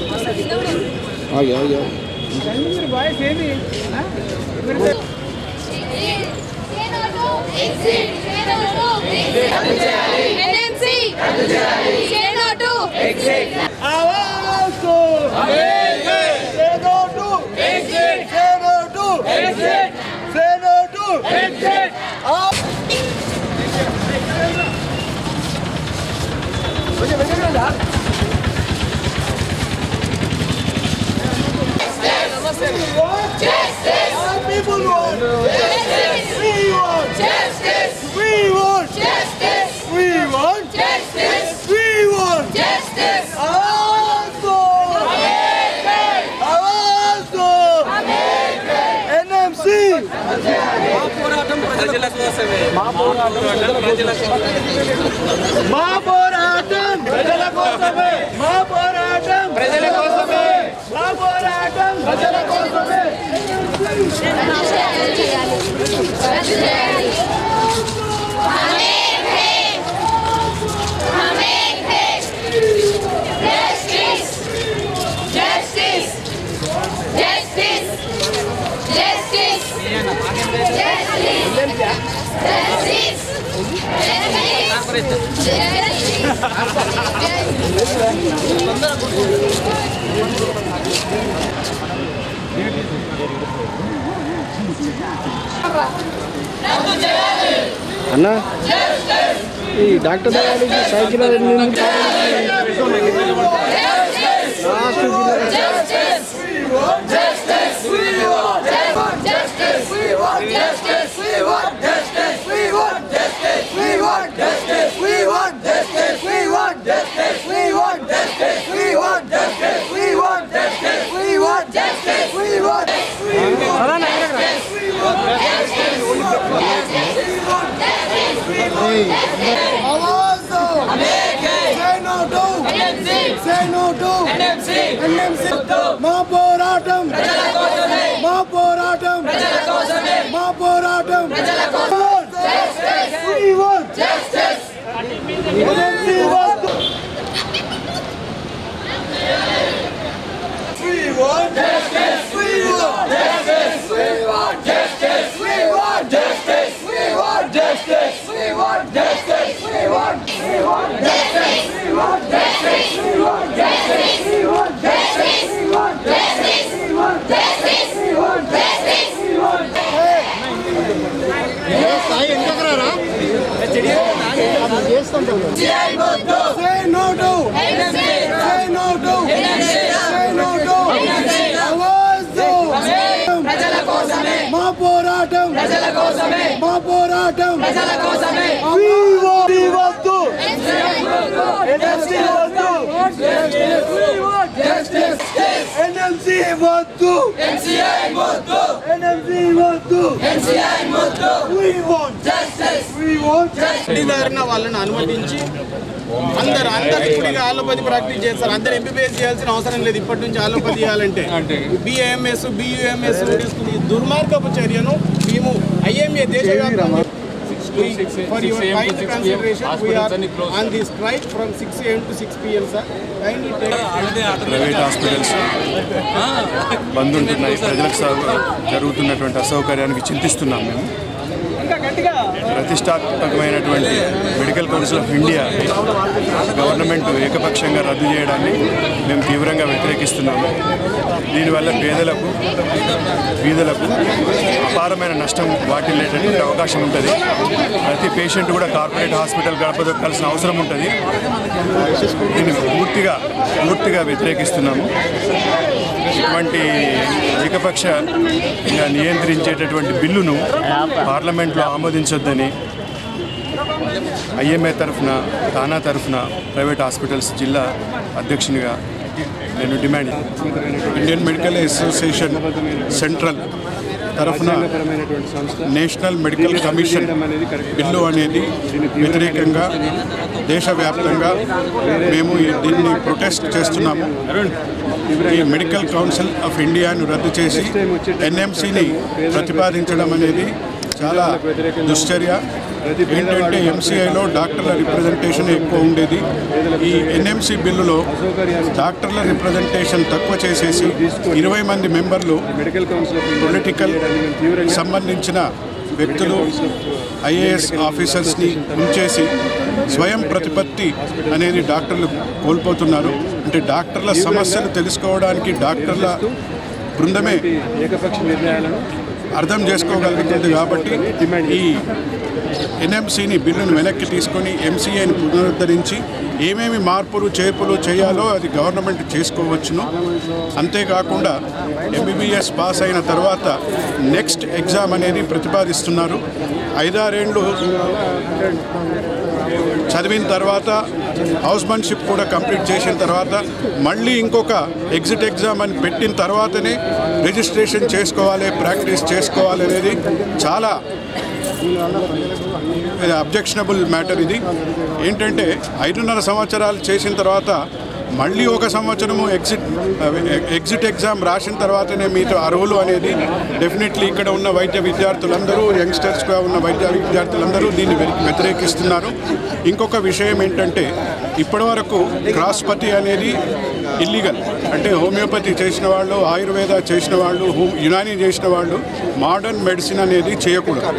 ఆగి ఆగి ఆగి. మా పోరాటం ప్రజల కోసమే మా పోరాటం ప్రజల కోసమే మా పోరాటం ప్రజల కోసమే అన్న ఈ డాక్టర్ దగ్గరికి సైకిల్ ఎందుకు లాస్ట్ మా పోరాటం మా పోరాటం మా పోరాటం We want justice. NMC want We want justice. We want justice. We want justice. We want justice. We want justice. We want justice. We want. We want justice. We want justice. We want justice. We want justice. We want justice. We want justice. We want justice. We want. Say no to. Say no to. Say no to. ఆవాజ్ దో. ప్రజల కోసమే మా పోరాటం ప్రజల కోసమే మా పోరాటం ప్రజల కోసమే We want వద్దు NMC వద్దు NMC వద్దు ఎన్సీఐ వద్దు NMC వద్దు ఎన్సీఐ వద్దు We want justice We want గారిన వాళ్ళని అనుమతించి అందరు అందరు ఇప్పుడు ఆలోపతి ప్రాక్టీస్ చేస్తారు అందరు ఎంబీబీఎస్ చేయాల్సిన అవసరం లేదు ఇప్పటి నుంచి ఆలోపతి చేయాలంటే బిఏఎంఎస్ బియుఎంఎస్ తీసుకుని ఈ దుర్మార్గపు చర్యను మేము ఐఎంఏ దేశవ్యాప్తంగా for your kind consideration we are on the strike from six AM to six PM sir kindly private hospitals bandh ఉంటున్నాయి ప్రజలకు సౌ- జరుగుతున్నటువంటి అసౌకర్యానికి చింతిస్తున్నాం మేము ప్రతిష్టాత్మకమైనటువంటి medical council of India government ఏకపక్షంగా రద్దు చేయడాన్ని మేము తీవ్రంగా వ్యతిరేకిస్తున్నాము దీనివల్ల పేదలకు బీదలకు అపారమైన నష్టం వాటిల్లేటటువంటి అవకాశం ఉంటుంది ప్రతి పేషెంట్ కూడా కార్పొరేట్ హాస్పిటల్ గడప దొక్కాల్సిన అవసరం ఉంటుంది దీన్ని పూర్తిగా పూర్తిగా వ్యతిరేకిస్తున్నాము ఇటువంటి ఏకపక్షంగా నియంత్రించేటటువంటి బిల్లును పార్లమెంట్లో ఆమోదించొద్దని ఐఎంఏ తరఫున తానా తరఫున ప్రైవేట్ హాస్పిటల్స్ జిల్లా అధ్యక్షునిగా నేను demand Indian medical association central తరఫున నేషనల్ మెడికల్ కమిషన్ బిల్లు అనేది వ్యతిరేకంగా దేశవ్యాప్తంగా మేము ఈ- దీన్ని ప్రొటెస్ట్ చేస్తున్నాము ఈ మెడికల్ కౌన్సిల్ ఆఫ్ ఇండియాను రద్దు చేసి ఎన్ఎంసిని ప్రతిపాదించడం అనేది చాలా దుశ్చర్య ఏంటంటే ఎంసీఐలో డాక్టర్ల రిప్రజెంటేషన్ ఎక్కువ ఉండేది ఈ ఎన్ఎంసీ బిల్లులో డాక్టర్ల రిప్రజెంటేషన్ తక్కువ చేసేసి ఇరవై మంది మెంబర్లు medical council of India political సంబంధించిన వ్యక్తులు ఐఏఎస్ ఆఫీసర్స్ని ఉంచేసి స్వయం ప్రతిపత్తి అనేది డాక్టర్లు కోల్పోతున్నారు అంటే డాక్టర్ల సమస్యలు తెలుసుకోవడానికి డాక్టర్ల బృందమే ఏకపక్ష నిర్ణయాలను అర్థం చేసుకోగలుగుతుంది కాబట్టి ఈ ఎన్ఎంసీని బిల్లును వెనక్కి తీసుకొని ఎంసీఐని పునరుద్ధరించి ఏమేమి మార్పులు చేర్పులు చేయాలో అది గవర్నమెంట్ చేసుకోవచ్చును అంతేకాకుండా ఎంబీబీఎస్ పాస్ అయిన తర్వాత నెక్స్ట్ ఎగ్జామ్ అనేది ప్రతిపాదిస్తున్నారు ఐదారేండ్లు చదివిన తర్వాత హౌస్మన్షిప్ కూడా కంప్లీట్ చేసిన తర్వాత మళ్ళీ ఇంకొక ఎగ్జిట్ ఎగ్జామ్ అని పెట్టిన తర్వాతనే రిజిస్ట్రేషన్ చేసుకోవాలి ప్రాక్టీస్ చేసుకోవాలి అనేది చాలా ఇది అబ్జెక్షనబుల్ మ్యాటర్ ఇది ఏంటంటే ఐదున్నర సంవత్సరాలు చేసిన తర్వాత మళ్ళీ ఒక సంవత్సరము ఎగ్జిట్ ఎగ్జిట్ ఎగ్జామ్ రాసిన తర్వాతనే మీతో అర్హులు అనేది డెఫినెట్లీ ఇక్కడ ఉన్న వైద్య విద్యార్థులందరూ యంగ్స్టర్స్గా ఉన్న వైద్య విద్యార్థులందరూ దీన్ని వె- వ్యతిరేకిస్తున్నారు ఇంకొక విషయం ఏంటంటే ఇప్పటివరకు క్రాస్పతి అనేది ఇల్లీగల్ అంటే హోమియోపతి చేసిన వాళ్ళు ఆయుర్వేద చేసిన వాళ్ళు హోమ్ యునానీ చేసిన వాళ్ళు మోడర్న్ మెడిసిన్ అనేది చేయకూడదు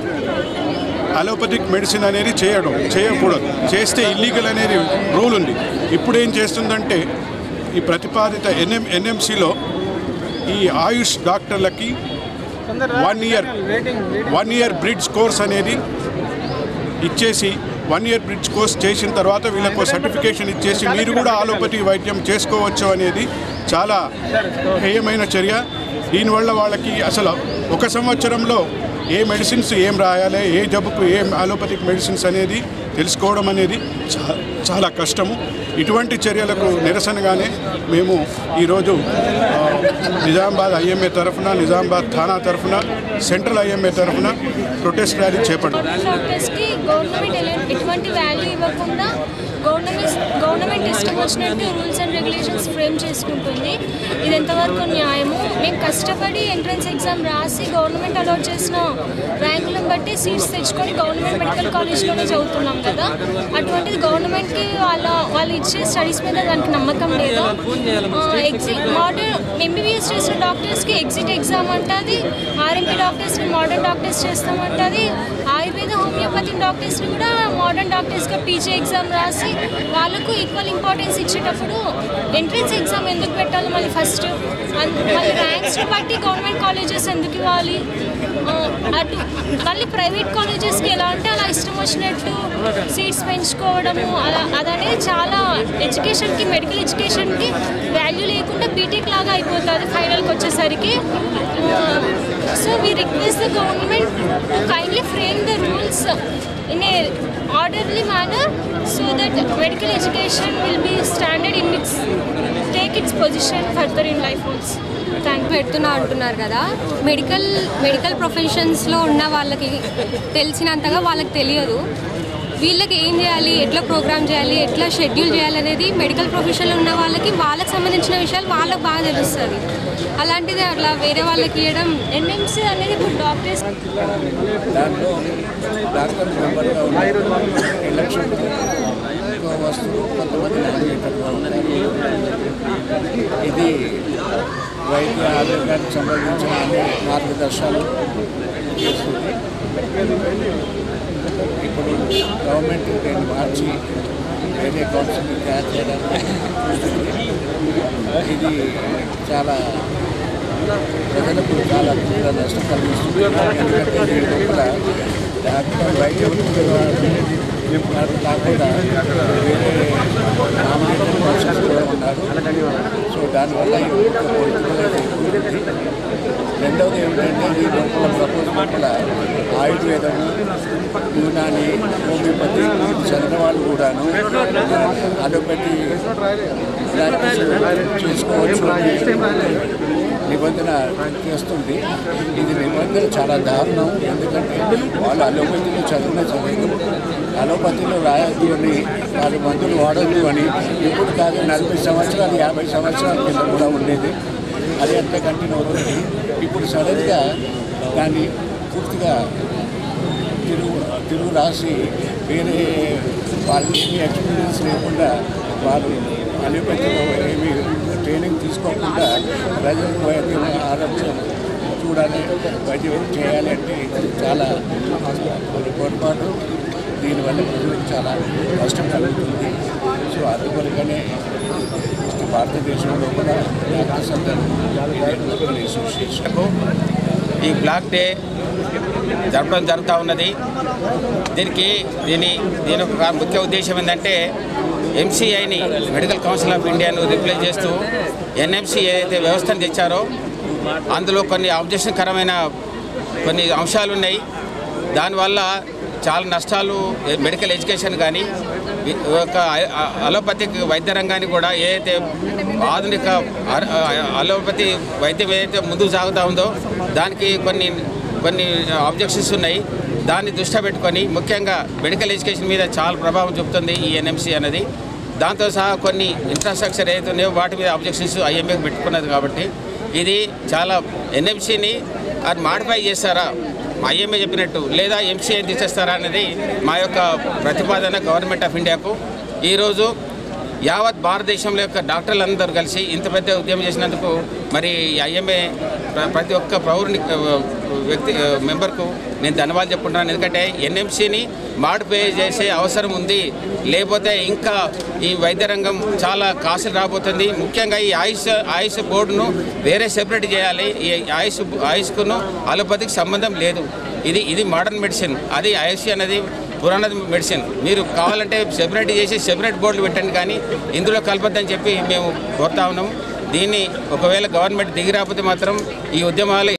అలోపతిక్ మెడిసిన్ అనేది చేయడం చేయకూడదు చేస్తే ఇల్లీగల్ అనేది రూల్ ఉంది ఇప్పుడు ఏం చేస్తుందంటే ఈ ప్రతిపాదిత ఎన్ఎం ఎన్ఎంసీలో ఈ ఆయుష్ డాక్టర్లకి one year one year bridge course అనేది ఇచ్చేసి వన్ ఇయర్ బ్రిడ్జ్ కోర్స్ చేసిన తర్వాత వీళ్ళకు సర్టిఫికేషన్ ఇచ్చేసి మీరు కూడా ఆలోపతి వైద్యం చేసుకోవచ్చు అనేది చాలా హేయమైన చర్య దీనివల్ల వాళ్ళకి అసలు ఒక సంవత్సరంలో ఏ మెడిసిన్స్ ఏం రాయాలి ఏ జబ్బుకు ఏం ఆలోపతిక్ మెడిసిన్స్ అనేది తెలుసుకోవడం అనేది చా- చాలా కష్టము ఇటువంటి చర్యలకు నిరసనగానే మేము ఈరోజు ఆ, నిజామాబాద్ ఐఎంఏ తరఫున నిజామాబాద్ థానా తరఫున సెంట్రల్ ఐఎంఏ తరఫున ప్రొటెస్ట్ ర్యాలీ చేపట్టాం డాక్టర్స్కి గవర్నమెంట్ ఎలా- ఎటువంటి వాల్యూ ఇవ్వకుండా గవర్నమెంట్ గవర్నమెంట్ ఇష్టం వచ్చినట్టు రూల్స్ అండ్ రెగ్యులేషన్స్ ఫ్రేమ్ చేసుకుంటుంది ఇది ఎంతవరకు న్యాయము మేము కష్టపడి ఎంట్రన్స్ ఎగ్జామ్ రాసి గవర్నమెంట్ అలాట్ చేసిన ర్యాంకులను బట్టి సీట్స్ తెచ్చుకొని గవర్నమెంట్ మెడికల్ కాలేజ్లోనే చదువుతున్నాం కదా అటువంటిది గవర్నమెంట్కి వాళ్ళ వాళ్ళు ఇచ్చే స్టడీస్ మీద దానికి నమ్మకం లేదా ఎగ్జిట్ మోడర్న్ ఎంబీబీఎస్ చేసిన డాక్టర్స్కి ఎగ్జిట్ ఎగ్జామ్ అంటుంది ఆర్ఎంపీ డాక్టర్స్ని మోడర్న్ డాక్టర్స్ చేస్తామంటుంది ఆయుర్వేద హోమియోపతి డాక్టర్స్ని కూడా మోడర్న్ డాక్టర్స్గా పీజీ ఎగ్జామ్ రాసి వాళ్ళకు ఈక్వల్ ఇంపార్టెన్స్ ఇచ్చేటప్పుడు ఎంట్రన్స్ ఎగ్జామ్ ఎందుకు పెట్టాలి మళ్ళీ ఫస్ట్ మళ్ళీ ర్యాంక్స్ని బట్టి గవర్నమెంట్ కాలేజెస్ ఎందుకు ఇవ్వాలి ఆ, అటు మళ్ళీ ప్రైవేట్ కాలేజెస్కి ఎలా అంటే అలా ఇష్టం వచ్చినట్టు సీట్స్ పెంచుకోవడము అలా అదనేది చాలా ఎడ్యుకేషన్కి మెడికల్ ఎడ్యుకేషన్కి వాల్యూ లేకుండా బీటెక్ లాగా అయిపోతుంది ఫైనల్కి వచ్చేసరికి so we request the government to kindly frame the rules in a orderly manner so that medical education will be standard in its take its position further in life also thank you పెడుతున్నా అంటున్నారు కదా medical medical ప్రొఫెషన్స్లో ఉన్న వాళ్ళకి తెలిసినంతగా వాళ్ళకి తెలియదు వీళ్ళకి ఏం చేయాలి ఎట్లా ప్రోగ్రామ్ చేయాలి ఎట్లా షెడ్యూల్ చేయాలి అనేది మెడికల్ ప్రొఫెషన్లో ఉన్న వాళ్ళకి వాళ్ళకి సంబంధించిన విషయాలు వాళ్ళకి బాగా తెలుస్తుంది అలాంటిది అట్లా వేరే వాళ్ళకి ఇవ్వడం ఎన్ఎంసీ అనేది ఇప్పుడు డాక్టర్స్ దాంట్లో డాక్టర్ మెంబర్గా ఉన్న ఎలక్షన్ వస్తువు కొంతమంది నామినేటర్గా ఉన్నారు ఇది వైద్య ఆరోగ్యానికి సంబంధించిన అన్ని మార్గదర్శకాలు చేస్తుంది ఇప్పుడు గవర్నమెంట్ దీన్ని మార్చి వేరే కౌన్సిల్ని తయారు చేయడానికి చూస్తుంది ఇది చాలా ప్రజలకు చాలా తీవ్ర నష్టం కలిగిస్తుంది ఎందుకంటే దీని లోపల డాక్టర్ వైద్యం వారు కాకుండా వేరే నామినేటెడ్ పర్సన్స్ కూడా ఉన్నారు సో దానివల్ల ఈ ఒక్క పొలిటికల్ అయితే ఎక్కువ ఉంది. రెండవది ఏమిటంటే ఈ లోపల ప్రపోజ్ లోపల ఆయుర్వేదము యూనాని హోమియోపతి ఇది చదివిన వాళ్ళు కూడాను అలోపతి ప్రాక్టీస్ చేసుకోవచ్చు అని నిబంధన చేస్తుంది ఇది నిబంధన చాలా దారుణం ఎందుకంటే వాళ్ళు అలోపతిలో చదివిన చదువు అలోపతిలో రాయొద్దు అని వాళ్ళు మందులు వాడద్దు అని ఇప్పుడు కాదు నలభై సంవత్సరాలు యాభై సంవత్సరాల కింద కూడా ఉండేది అది అట్లా కంటిన్యూ అవుతుంది ఇప్పుడు సడన్గా దాన్ని పూర్తిగా తెలుగు తెలుగు రాసి వేరే వాళ్ళకి ఏమీ ఎక్స్పీరియన్స్ లేకుండా వాళ్ళు అలోపతిలో ఏమీ ట్రైనింగ్ తీసుకోకుండా ప్రజలు వైద్యం ఆరోగ్యం చూడాలి వైద్యం చేయాలి అంటే ఇది చాలా పొరపాటు దీనివల్ల ప్రజలకు చాలా కష్టం కలుగుతుంది సో అందువల్లనే భారతదేశంలో కూడా డాక్టర్స్ అందరూ మెడికల్ అసోసియేషన్ ఈ బ్లాక్ డే జరపడం జరుగుతూ ఉన్నది దీనికి దీని దీని ఒక ముఖ్య ఉద్దేశం ఏంటంటే ఎంసీఐని మెడికల్ కౌన్సిల్ ఆఫ్ ఇండియాను రిప్లేస్ చేస్తూ ఎన్ఎంసీ ఏదైతే వ్యవస్థను తెచ్చారో అందులో కొన్ని ఆబ్జెక్షన్కరమైన కొన్ని అంశాలు ఉన్నాయి దానివల్ల చాలా నష్టాలు మెడికల్ ఎడ్యుకేషన్ కానీ ఒక అలోపతిక్ వైద్య రంగాన్ని కూడా ఏదైతే ఆధునిక అర- అలోపతి వైద్యం ఏదైతే ముందుకు సాగుతూ ఉందో దానికి కొన్ని కొన్ని ఆబ్జెక్షన్స్ ఉన్నాయి దాన్ని దృష్టిలో పెట్టుకొని ముఖ్యంగా మెడికల్ ఎడ్యుకేషన్ మీద చాలా ప్రభావం చూపుతుంది ఈ ఎన్ఎంసీ అనేది దాంతో సహా కొన్ని ఇన్ఫ్రాస్ట్రక్చర్ ఏదైతే ఉన్నాయో వాటి మీద ఆబ్జెక్షన్స్ ఐఎంఏ పెట్టుకున్నది కాబట్టి ఇది చాలా ఎన్ఎంసీని అది మాడిఫై చేస్తారా ఐఎంఏ చెప్పినట్టు లేదా ఎంసీఐ తీసేస్తారా అనేది మా యొక్క ప్రతిపాదన గవర్నమెంట్ ఆఫ్ ఇండియాకు ఈరోజు యావత్ భారతదేశంలో యొక్క డాక్టర్లందరూ కలిసి ఇంత పెద్ద ఉద్యమం చేసినందుకు మరి ఐఎంఏ ప్రతి ఒక్క పౌరుని ఆ, వ్యక్తి ఆ, మెంబర్కు నేను ధన్యవాదాలు చెప్పుకుంటున్నాను ఎందుకంటే ఎన్ఎంసీని మాడిఫై చేసే అవసరం ఉంది లేకపోతే ఇంకా ఈ వైద్య రంగం చాలా కాసులు రాబోతుంది ముఖ్యంగా ఈ ఆయుష్ ఆయుష్ బోర్డును వేరే సెపరేట్ చేయాలి ఈ ఆయుష్ ఆయుష్కును అలోపతికి సంబంధం లేదు ఇది ఇది మోడర్న్ మెడిసిన్ అది ఆయుష్ అనేది పురాణ మెడిసిన్ మీరు కావాలంటే సెపరేట్ చేసి సెపరేట్ బోర్డులు పెట్టండి కానీ ఇందులో కలపద్దని చెప్పి మేము కోరుతా ఉన్నాము దీన్ని ఒకవేళ గవర్నమెంట్ దిగి రాకపోతే మాత్రం ఈ ఉద్యమాలు